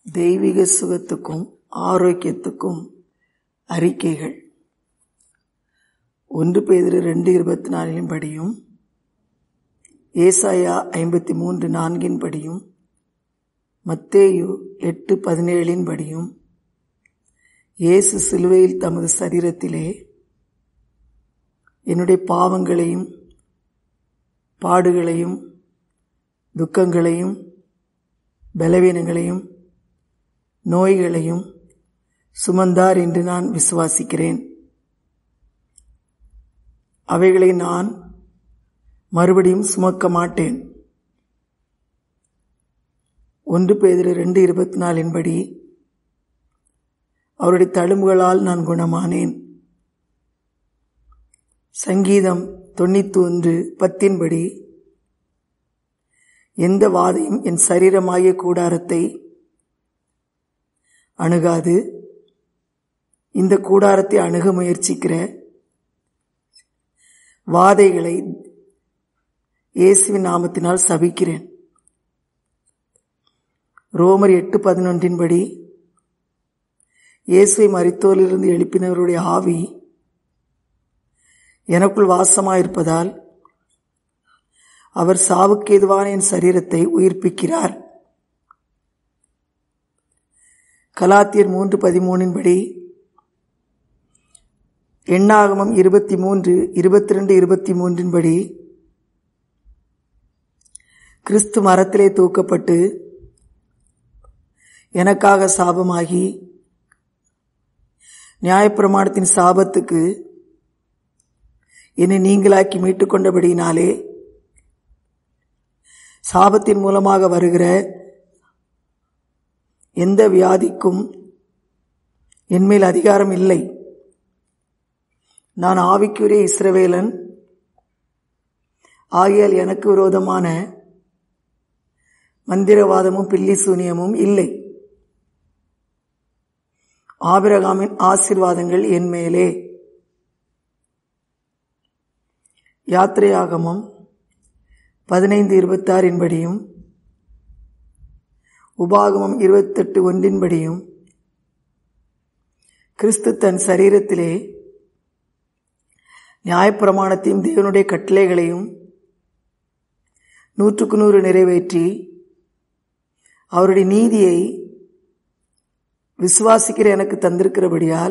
தெய்வீக சுகத்துக்கும் ஆரோக்கியத்துக்கும் அறிக்கைகள் ஒன்று பேதிரு ரெண்டு இருபத்தி நாலின் படியும் ஏசாயா ஐம்பத்தி மூன்று நான்கின் படியும் மத்தேயு எட்டு பதினேழின் படியும் இயேசு சிலுவையில் தமது சரீரத்திலே என்னுடைய பாவங்களையும் பாடுகளையும் துக்கங்களையும் பலவீனங்களையும் நோய்களையும் சுமந்தார் என்று நான் விசுவாசிக்கிறேன் அவைகளை நான் மறுபடியும் சுமக்க மாட்டேன் ஒன்று பேதிரு ரெண்டு இருபத்தி நாலின்படி அவருடைய தழும்புகளால் நான் குணமானேன் சங்கீதம் தொண்ணூத்தி ஒன்று பத்தின்படி எந்த வாதையும் என் சரீரமாகிய கூடாரத்தை அணுகாது இந்த கூடாரத்தை அணுக முயற்சிக்கிற வாதைகளை இயேசுவின் நாமத்தினால் சபிக்கிறேன் ரோமர் எட்டு பதினொன்றின் படி இயேசுவை மறித்தோரிலிருந்து எழுப்பினவருடைய ஆவி எனக்குள் வாசமாயிருப்பதால் அவர் சாவுக்கு எதுவான என் சரீரத்தை உயிர்ப்பிக்கிறார் கலாத்தியர் மூன்று பதிமூணின் படி எண்ணாகமம் இருபத்தி மூன்று இருபத்தி ரெண்டு இருபத்தி மூன்றின் படி கிறிஸ்து மரத்திலே தூக்கப்பட்டு எனக்காக சாபமாகி நியாயப்பிரமாணத்தின் சாபத்துக்கு என்னை நீங்களாக்கி மீட்டுக் கொண்டபடியினாலே சாபத்தின் மூலமாக வருகிற எந்த வியாதிக்கும் என்மேல் அதிகாரம் இல்லை நான் ஆவிக்குரிய இஸ்ரவேலன் ஆகியால் எனக்கு விரோதமான மந்திரவாதமும் பில்லி சூனியமும் இல்லை ஆபிரகாமின் ஆசிர்வாதங்கள் என் மேலே யாத்திரையாகமும் பதினைந்து இருபத்தாறின் படியும் உபாகமம் இருபத்தெட்டு ஒன்றின்படியும் கிறிஸ்து தன் சரீரத்திலே நியாயப்பிரமாணத்தையும் தேவனுடைய கட்டளைகளையும் நூற்றுக்கு நூறு நிறைவேற்றி அவருடைய நீதியை விசுவாசிக்கிற எனக்கு தந்திருக்கிறபடியால்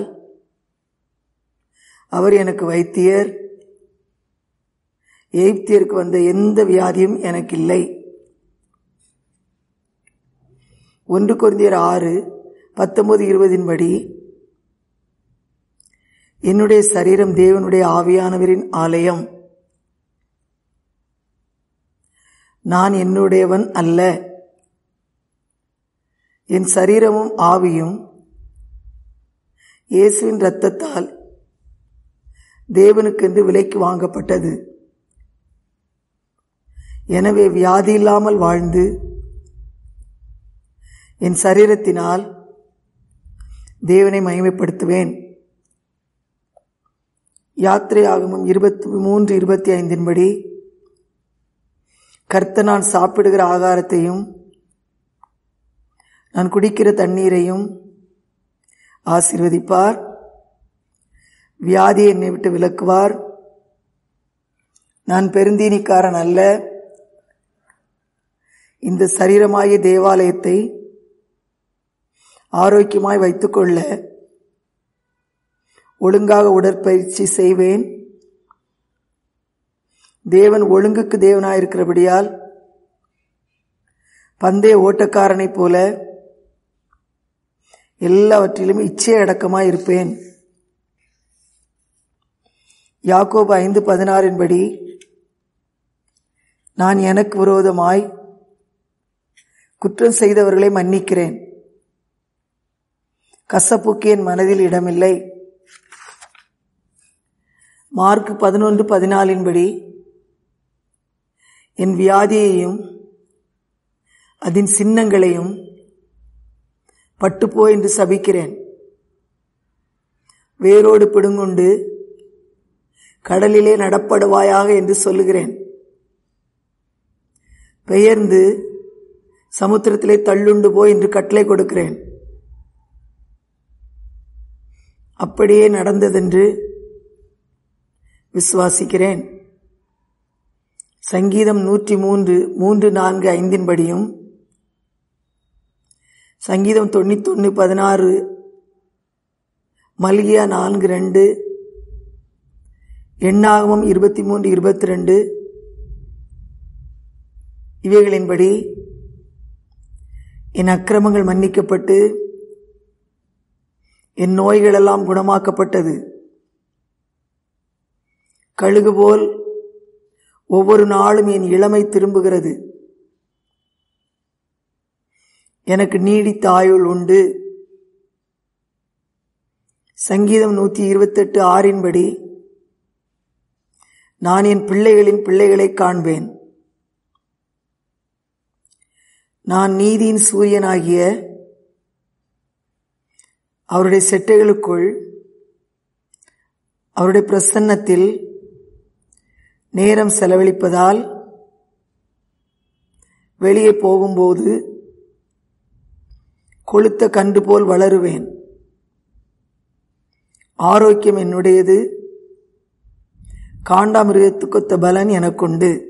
அவர் எனக்கு வைத்தியர் எய்ப்தியருக்கு வந்த எந்த வியாதியும் எனக்கு இல்லை ஒன்று குருந்தியர் ஆறு பத்தொன்பது இருபதின் படி என்னுடைய சரீரம் தேவனுடைய ஆவியானவரின் ஆலயம் நான் என்னுடையவன் அல்ல என் சரீரமும் ஆவியும் இயேசுவின் இரத்தத்தால் தேவனுக்கென்று விலைக்கு வாங்கப்பட்டது எனவே வியாதி இல்லாமல் வாழ்ந்து என் சரீரத்தினால் தேவனை மகிமைப்படுத்துவேன் யாத்திரை ஆகமும் இருபத்தி மூன்று இருபத்தி ஐந்தின்படி கர்த்த நான் சாப்பிடுகிற ஆகாரத்தையும் நான் குடிக்கிற தண்ணீரையும் ஆசிர்வதிப்பார் வியாதியை என்னை விட்டு விலக்குவார் நான் பெருந்தீனிக்காரன் அல்ல இந்த சரீரமாகிய தேவாலயத்தை ஆரோக்கியமாய் வைத்துக்கொள்ள ஒழுங்காக உடற்பயிற்சி செய்வேன் தேவன் ஒழுங்குக்கு தேவனாயிருக்கிறபடியால் பந்தய ஓட்டக்காரனைப் போல எல்லாவற்றிலும் இச்சை அடக்கமாய் இருப்பேன் யாக்கோபு ஐந்து பதினாறின் படி நான் எனக்கு விரோதமாய் குற்றம் செய்தவர்களை மன்னிக்கிறேன் கசப்புக்கு என் மனதில் இடமில்லை மார்க் பதினொன்று பதினாலின்படி என் வியாதியையும் அதன் சின்னங்களையும் பட்டுப்போ என்று சபிக்கிறேன் வேரோடு பிடுங்குண்டு கடலிலே நடப்படுவாயாக என்று சொல்லுகிறேன் பெயர்ந்து சமுத்திரத்திலே தள்ளுண்டு போய் என்று கட்டளை கொடுக்கிறேன் அப்படியே நடந்ததென்று விசுவாசிக்கிறேன் சங்கீதம் நூற்றி மூன்று மூன்று நான்கு ஐந்தின்படியும் சங்கீதம் தொண்ணூத்தொன்று பதினாறு மல்கியா நான்கு ரெண்டு எண்ணாகமம் இருபத்தி மூன்று இருபத்தி ரெண்டு இவைகளின்படி என் அக்கிரமங்கள் மன்னிக்கப்பட்டு என் நோய்களெல்லாம் குணமாக்கப்பட்டது கழுகு போல் ஒவ்வொரு நாளும் என் இளமை திரும்புகிறது எனக்கு நீடித்த ஆயுள் உண்டு சங்கீதம் நூற்றி இருபத்தெட்டு ஆறின்படி நான் என் பிள்ளைகளின் பிள்ளைகளை காண்பேன் நான் நீதியின் சூரியனாகிய அவருடைய செட்டைகளுக்குள் அவருடைய பிரசன்னத்தில் நேரம் செலவழிப்பதால் வெளியே போகும்போது கொளுத்த கன்று போல் வளருவேன் ஆரோக்கியம் என்னுடையது காண்டாமிருகத்துக்கொத்த பலன் எனக்குண்டு